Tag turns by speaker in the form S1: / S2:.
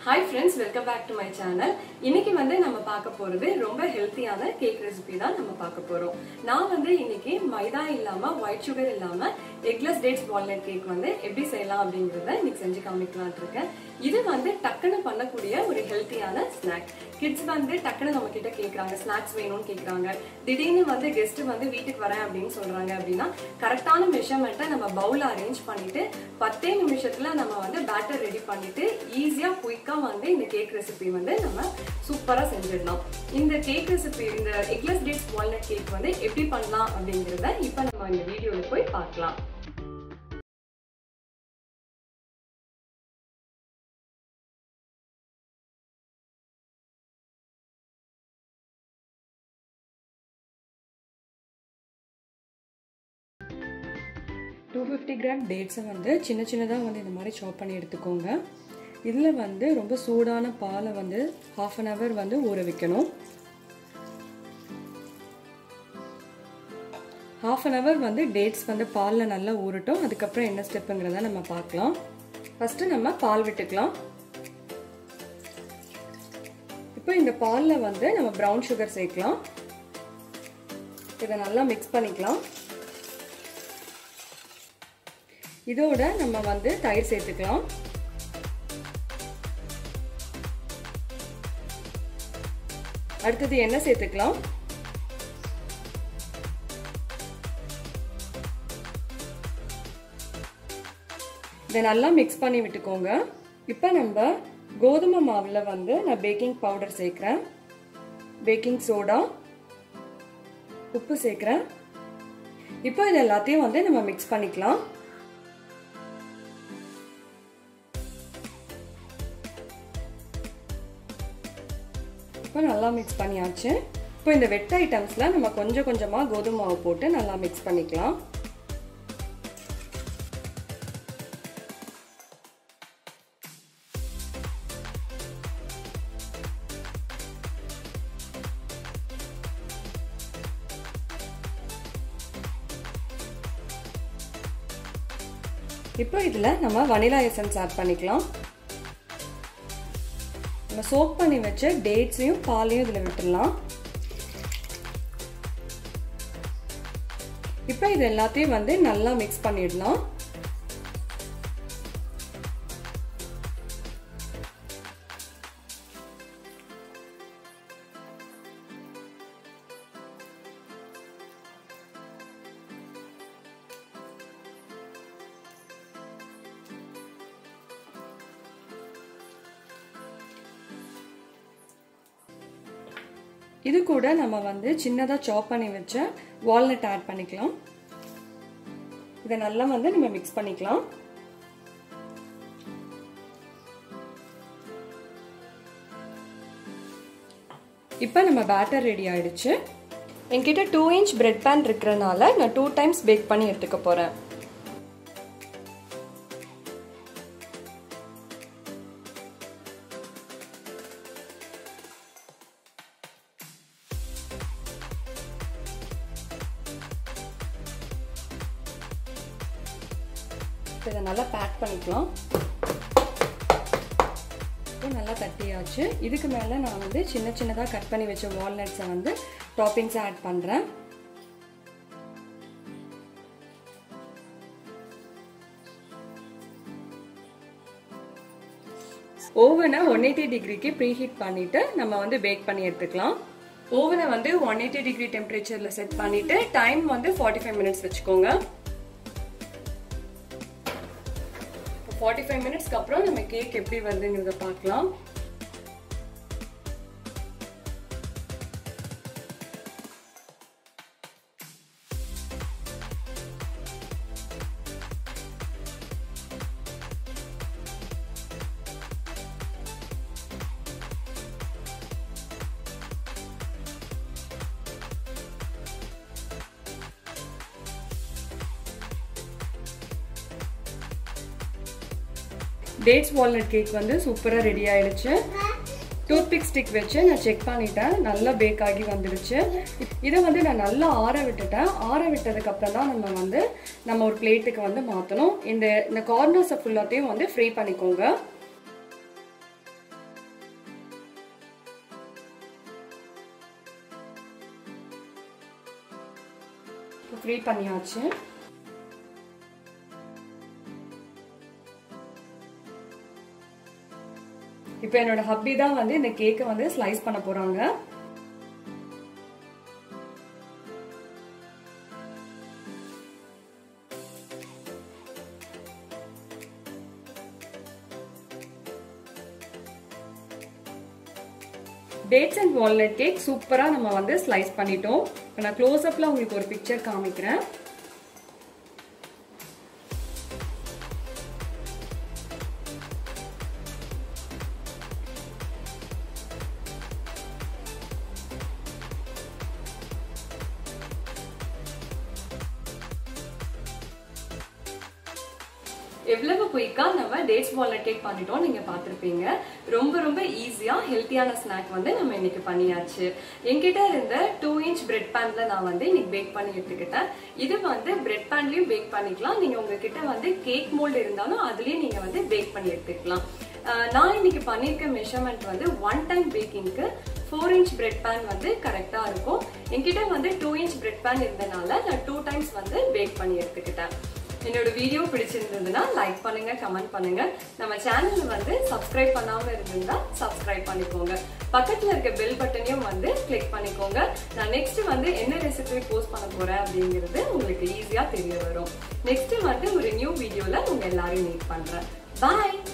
S1: hi friends welcome back to my channel இன்னைக்கு வந்து நம்ம பார்க்க போறது ரொம்ப ஹெல்த்தியான கேக் ரெசிபி தான் நம்ம பார்க்க போறோம் நான் வந்து இன்னைக்கு மைதா இல்லாம ஒயிட் சுகர் இல்லாம எக்லெஸ் டேட்ஸ் வால்நட் கேக் வந்து எப்படி செய்யலாம் அப்படிங்கறத இன்னைக்கு செஞ்சு காமிக்கலாம்னு இருக்கேன் இது வந்து டக்குன்னு பண்ணக்கூடிய ஒரு ஹெல்த்தியான ஸ்நாக் கிட்ஸ் வந்து டக்குன்னு நம்ம கிட்ட கேக்குறாங்க ஸ்நாக்ஸ் வேணும்னு கேக்குறாங்க திடீர்னு வந்து கெஸ்ட் வந்து வீட்டுக்கு வரேன் அப்படின்னு சொல்றாங்க அப்படின்னா கரெக்டான மெஷர்மெண்ட்டை நம்ம பவுல் அரேஞ்ச் பண்ணிட்டு பத்தே நிமிஷத்துல நம்ம வந்து பேட்டர் ரெடி பண்ணிட்டு ஈஸியா குயிக்கா வந்து இந்த கேக் ரெசிபி வந்து நம்ம சூப்பரா செஞ்சிடலாம் இந்த கேக் ரெசிபி இந்த எக்லெஸ் டேட்ஸ் வால்நட் கேக் வந்து எப்படி பண்ணலாம் அப்படிங்கறத இப்ப நம்ம இந்த வீடியோல போய் பார்க்கலாம் டூ ஃபிஃப்டி கிராம் டேட்ஸை வந்து சின்ன சின்னதாக வந்து இந்த மாதிரி சாப் பண்ணி எடுத்துக்கோங்க இதில் வந்து ரொம்ப சூடான பாலை வந்து ஹாஃப் அன் ஹவர் வந்து ஊற வைக்கணும் ஹாஃப் அன் ஹவர் வந்து டேட்ஸ் வந்து பாலில் நல்லா ஊறட்டும் அதுக்கப்புறம் என்ன ஸ்டெப்புங்கிறத நம்ம பார்க்கலாம் ஃபஸ்ட்டு நம்ம பால் விட்டுக்கலாம் இப்போ இந்த பாலில் வந்து நம்ம ப்ரௌன் சுகர் சேர்க்கலாம் இதை நல்லா மிக்ஸ் பண்ணிக்கலாம் இதோட நம்ம வந்து தயிர் சேர்த்துக்கலாம் அடுத்தது என்ன சேர்த்துக்கலாம் இதை நல்லா மிக்ஸ் பண்ணி விட்டுக்கோங்க இப்போ நம்ம கோதுமை மாவில் வந்து நான் பேக்கிங் பவுடர் சேர்க்குறேன் பேக்கிங் சோடா உப்பு சேர்க்குறேன் இப்போ இது எல்லாத்தையும் வந்து நம்ம மிக்ஸ் பண்ணிக்கலாம் இப்போ நல்லா மிக்ஸ் பண்ணியாச்சு இப்போ இந்த வெட் ஐட்டம்ஸில் நம்ம கொஞ்சம் கொஞ்சமாக கோதுமை மாவு போட்டு நல்லா மிக்ஸ் பண்ணிக்கலாம் இப்போ இதில் நம்ம வனிலா எசன்ஸ் ஆட் பண்ணிக்கலாம் நம்ம சோக் பண்ணி வச்ச டேட்ஸையும் பாலையும் இதில் விட்டுடலாம் இப்போ இது எல்லாத்தையும் வந்து நல்லா மிக்ஸ் பண்ணிடலாம் இது கூட நம்ம வந்து சின்னதாக சாப் பண்ணி வச்ச வால்நட் ஆட் பண்ணிக்கலாம் இதை நல்லா வந்து நம்ம மிக்ஸ் பண்ணிக்கலாம் இப்போ நம்ம பேட்டர் ரெடி ஆயிடுச்சு என்கிட்ட டூ இன்ச் பிரெட் பேன் இருக்கிறனால நான் டூ டைம்ஸ் பேக் பண்ணி எடுத்துக்க போகிறேன் இதை நல்லா பேக் பண்ணிக்கலாம் இப்போ நல்லா தட்டியாச்சு இதுக்கு மேலே நான் வந்து சின்ன சின்னதாக கட் பண்ணி வச்ச வால்நட்ஸை வந்து டாப்பிங்ஸை ஆட் பண்ணுறேன் ஓவனை ஒன் எயிட்டி டிகிரிக்கு ப்ரீஹீட் பண்ணிவிட்டு நம்ம வந்து பேக் பண்ணி எடுத்துக்கலாம் ஓவனை வந்து ஒன் எயிட்டி டிகிரி டெம்பரேச்சரில் செட் பண்ணிவிட்டு டைம் வந்து ஃபார்ட்டி ஃபைவ் மினிட்ஸ் வச்சுக்கோங்க ஃபார்ட்டி ஃபைவ் மினிட்ஸ்க்கு அப்புறம் நம்ம கேக் எப்படி வருதுங்கிறத பார்க்கலாம் டேட்ஸ் வால்நட் கேக் வந்து சூப்பராக ரெடி ஆயிடுச்சு டூத் பிக் ஸ்டிக் வச்சு நான் செக் பண்ணிட்டேன் நல்லா பேக் ஆகி வந்துடுச்சு இதை வந்து நான் நல்லா ஆற விட்டுட்டேன் ஆற விட்டதுக்கு அப்புறம் தான் நம்ம வந்து நம்ம ஒரு பிளேட்டுக்கு வந்து மாற்றணும் இந்த இந்த கார்னர்ஸை ஃபுல்லாத்தையும் வந்து ஃப்ரீ பண்ணிக்கோங்க ஃப்ரீ பண்ணியாச்சு இப்போ என்னோட ஹப்பி தான் வந்து இந்த கேக்கை வந்து ஸ்லைஸ் பண்ண போறாங்க டேட்ஸ் அண்ட் வால்நட் கேக் சூப்பராக நம்ம வந்து ஸ்லைஸ் பண்ணிட்டோம் இப்போ நான் க்ளோஸ்அப்பில் உங்களுக்கு ஒரு பிக்சர் காமிக்கிறேன் எவ்வளவு குயிக்கா நம்ம டேட்ஸ் வால்நட் கேக் பண்ணிட்டோம் நீங்க பார்த்திருப்பீங்க ரொம்ப ரொம்ப ஈஸியா ஹெல்த்தியான ஸ்நாக் வந்து நம்ம இன்னைக்கு பண்ணியாச்சு என்கிட்ட இருந்த டூ இன்ச் பிரெட் பேன்ல நான் வந்து இன்னைக்கு பேக் பண்ணி எடுத்துக்கிட்டேன் இது வந்து பிரெட் பேன்லயும் பேக் பண்ணிக்கலாம் நீங்க உங்ககிட்ட வந்து கேக் மோல்டு இருந்தாலும் அதுலயே நீங்க வந்து பேக் பண்ணி எடுத்துக்கலாம் நான் இன்னைக்கு பண்ணியிருக்க மெஷர்மெண்ட் வந்து ஒன் டைம் பேக்கிங்க்கு ஃபோர் இன்ச் பிரெட் பேன் வந்து கரெக்டாக இருக்கும் என்கிட்ட வந்து டூ இன்ச் பிரெட் பேன் இருந்தனால நான் டூ டைம்ஸ் வந்து பேக் பண்ணி எடுத்துக்கிட்டேன் என்னோட வீடியோ பிடிச்சிருந்ததுன்னா லைக் பண்ணுங்க கமெண்ட் பண்ணுங்க நம்ம சேனல் வந்து சப்ஸ்கிரைப் பண்ணாம இருந்திருந்தா சப்ஸ்கிரைப் பண்ணிக்கோங்க பக்கத்துல இருக்க பெல் பட்டனையும் வந்து கிளிக் பண்ணிக்கோங்க நான் நெக்ஸ்ட் வந்து என்ன ரெசிபி போஸ்ட் பண்ண போறேன் அப்படிங்கிறது உங்களுக்கு ஈஸியா தெரிய வரும் நெக்ஸ்ட் வந்து ஒரு நியூ வீடியோல உங்க எல்லாரையும் மீட் பண்றேன் பாய்